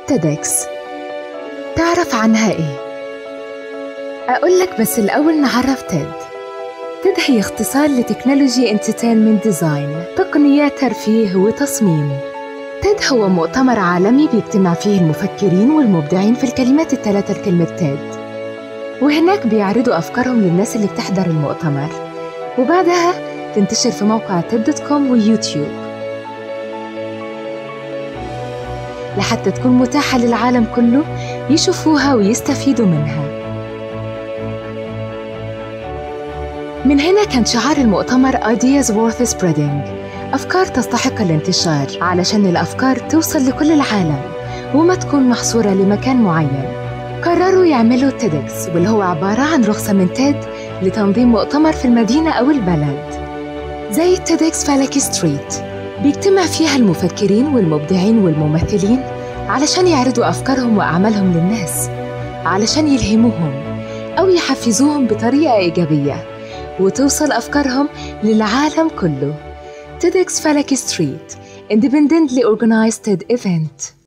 تيدكس تعرف عنها إيه؟ أقول لك بس الأول نعرف تيد تيد هي اختصار لتكنولوجي انترتينمنت ديزاين تقنية ترفيه وتصميم تيد هو مؤتمر عالمي بيجتمع فيه المفكرين والمبدعين في الكلمات الثلاثة لكلمة تيد وهناك بيعرضوا أفكارهم للناس اللي بتحضر المؤتمر وبعدها تنتشر في موقع تيد دوت كوم ويوتيوب لحتى تكون متاحة للعالم كله يشوفوها ويستفيدوا منها من هنا كان شعار المؤتمر Ideas Worth Spreading أفكار تستحق الانتشار علشان الأفكار توصل لكل العالم وما تكون محصورة لمكان معين قرروا يعملوا تيدكس واللي هو عبارة عن رخصة من تيد لتنظيم مؤتمر في المدينة أو البلد زي تيدكس فالكي ستريت بيجتمع فيها المفكرين والمبدعين والممثلين علشان يعرضوا أفكارهم وأعمالهم للناس علشان يلهموهم أو يحفزوهم بطريقة إيجابية وتوصل أفكارهم للعالم كله TEDx فالكي ستريت independently organized TED event